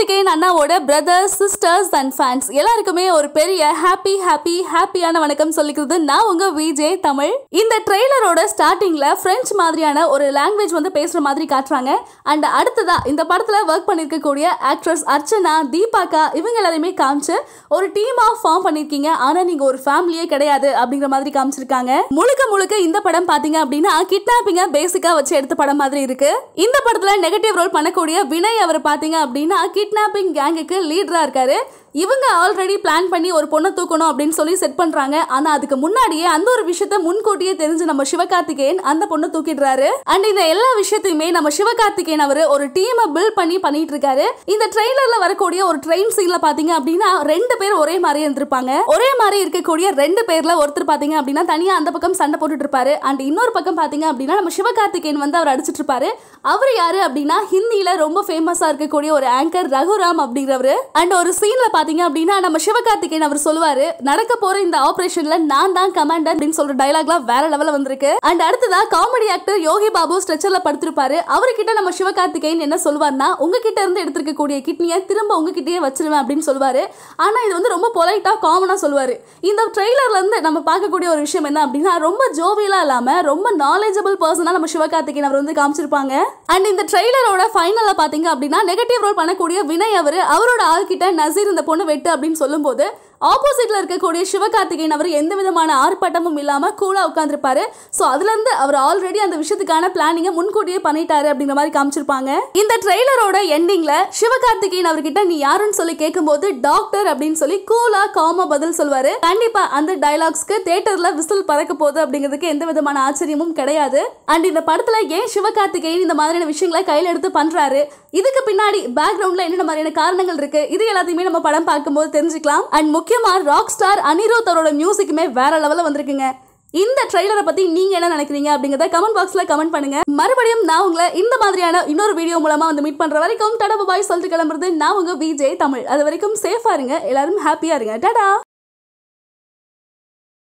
சிவகார்த்திகேயன் அண்ணாவோட brothers sisters and fans எல்லாருக்குமே ஒரு பெரிய ஹாப்பி ஹாப்பி ஹாப்பியான வணக்கம் சொல்லிக்கிறது நான் உங்க விஜே தமிழ் இந்த ட்ரெய்லரோட ஸ்டார்டிங்ல பிரெஞ்சு மாதிரியான ஒரு லாங்குவேஜ் வந்து பேசுற மாதிரி காட்டுறாங்க அண்ட் அடுத்ததா இந்த படத்துல ஒர்க் பண்ணிருக்கக்கூடிய ஆக்ட்ரஸ் அர்ச்சனா தீபாக்கா இவங்க எல்லாரையுமே காமிச்சு ஒரு டீமா ஃபார்ம் பண்ணிருக்கீங்க ஆனா நீங்க ஒரு ஃபேமிலியே கிடையாது அப்படிங்கிற மாதிரி காமிச்சிருக்காங்க முழுக்க முழுக்க இந்த படம் பாத்தீங்க அப்படின்னா கிட்னாப்பிங்க பேசிக்கா வச்சு எடுத்த படம் மாதிரி இருக்கு இந்த படத்துல நெகட்டிவ் ரோல் பண்ணக்கூடிய வினய் அவர் பாத்தீங்க அப்படின்னா கிட்னாப்பிங் கேங்குக்கு லீடரா இருக்காரு இவங்க ஆல்ரெடி பிளான் பண்ணி ஒரு பொண்ணை தூக்கணும் அப்படின்னு சொல்லி செட் பண்றாங்க ஆனா அதுக்கு முன்னாடியே அந்த ஒரு விஷயத்த முன்கூட்டியே தெரிஞ்சு நம்ம சிவகார்த்திகேயன் அந்த பொண்ணை தூக்கிடுறாரு அண்ட் இந்த எல்லா விஷயத்தையுமே நம்ம சிவகார்த்திகேயன் அவர் ஒரு டீமை பில்ட் பண்ணி பண்ணிட்டு இருக்காரு இந்த ட்ரெய்லர்ல வரக்கூடிய ஒரு ட்ரெயின் சீன்ல பாத்தீங்க அப்படின்னா ரெண்டு பேர் ஒரே மாதிரி இருந்திருப்பாங்க ஒரே மாதிரி இருக்கக்கூடிய ரெண்டு பேர்ல ஒருத்தர் பாத்தீங்க அப்படின்னா தனியா அந்த பக்கம் சண்டை போட்டுட்டு இருப்பாரு அண்ட் இன்னொரு பக்கம் பாத்தீங்க அப்படின்னா நம்ம சிவகார்த்திகேயன் வந்து அவர் அடிச்சிட்டு இருப்பாரு அவர் யாரு அப்படின்னா ஹிந்தியில ரொம்ப ஃபேமஸா இருக்கக்கூடிய ஒரு ஆங்கர் ரகுராம் அப்படிங்கிறவரு அண்ட் ஒரு சீன்ல பாத்தீங்க அப்படின்னா நம்ம சிவகார்த்திகேயன் அவர் சொல்லுவாரு நடக்க போற இந்த ஆபரேஷன்ல நான் தான் கமாண்டர் அப்படின்னு சொல்ற டைலாக்லாம் வேற லெவல்ல வந்திருக்கு அண்ட் அடுத்ததா காமெடி ஆக்டர் யோகி பாபு ஸ்ட்ரெச்சர்ல படுத்திருப்பாரு அவர்கிட்ட நம்ம சிவகார்த்திகேயன் என்ன சொல்லுவார்னா உங்ககிட்ட இருந்து எடுத்திருக்கக்கூடிய கிட்னியை திரும்ப உங்ககிட்டயே வச்சிருவேன் அப்படின்னு சொல்லுவாரு ஆனா இது வந்து ரொம்ப பொலைட்டா காமனா சொல்லுவாரு இந்த ட்ரெய்லர்ல இருந்து நம்ம பார்க்கக்கூடிய ஒரு விஷயம் என்ன அப்படின்னா ரொம்ப ஜோவியலா இல்லாம ரொம்ப நாலேஜபிள் பர்சனா நம்ம சிவகார்த்திகேயன் அவர் வந்து காமிச்சிருப்பாங்க அண்ட் இந்த ட்ரெய்லரோட ஃபைனல்ல பாத்தீங்க அப்படின்னா நெகட்டிவ் ரோல் பண்ணக்கூடிய வினய் அவர் அவரோட ஆள்கிட்ட நசீர் இந்த பொண்ணு வெட்டு அப்படின்னு சொல்லும்போது ஆப்போசிட்ல இருக்கக்கூடிய சிவகார்த்திகேயன் அவர் எந்த விதமான ஆர்ப்பாட்டமும் இல்லாம கூலா உட்காந்துருப்பாரு ஸோ அதுல இருந்து அவர் ஆல்ரெடி அந்த விஷயத்துக்கான பிளானிங்கை முன்கூட்டியே பண்ணிட்டாரு அப்படிங்கிற மாதிரி காமிச்சிருப்பாங்க இந்த ட்ரெய்லரோட எண்டிங்ல சிவகார்த்திகேயன் அவர்கிட்ட நீ யாருன்னு சொல்லி கேட்கும்போது டாக்டர் அப்படின்னு சொல்லி கூலா காமா பதில் சொல்வாரு கண்டிப்பா அந்த டைலாக்ஸ்க்கு தியேட்டர்ல விசில் பறக்க போகுது அப்படிங்கிறதுக்கு எந்த விதமான ஆச்சரியமும் கிடையாது அண்ட் இந்த படத்துல ஏன் சிவகார்த்திகேயன் இந்த மாதிரியான விஷயங்களை கையில எடுத்து பண்றாரு இதுக்கு பின்னாடி பேக்ரவுண்ட்ல என்னென்ன மாதிரியான காரணங்கள் இருக்கு இது எல்லாத்தையுமே நம்ம படம் பார்க்கும்போது தெரிஞ்சுக்கலாம் அண்ட் முக்கியமா ராக் ஸ்டார் அனிருத் அவரோட மியூசிக்குமே வேற லெவல்ல வந்திருக்குங்க இந்த ட்ரெய்லரை பத்தி நீங்க என்ன நினைக்கிறீங்க அப்படிங்கறத கமெண்ட் பாக்ஸ்ல கமெண்ட் பண்ணுங்க மறுபடியும் நான் உங்களை இந்த மாதிரியான இன்னொரு வீடியோ மூலமா வந்து மீட் பண்ற வரைக்கும் டடா பாய் சொல்லிட்டு கிளம்புறது நான் உங்க விஜய் தமிழ் அது வரைக்கும் சேஃபா இருங்க எல்லாரும் ஹாப்பியா இருங்க டடா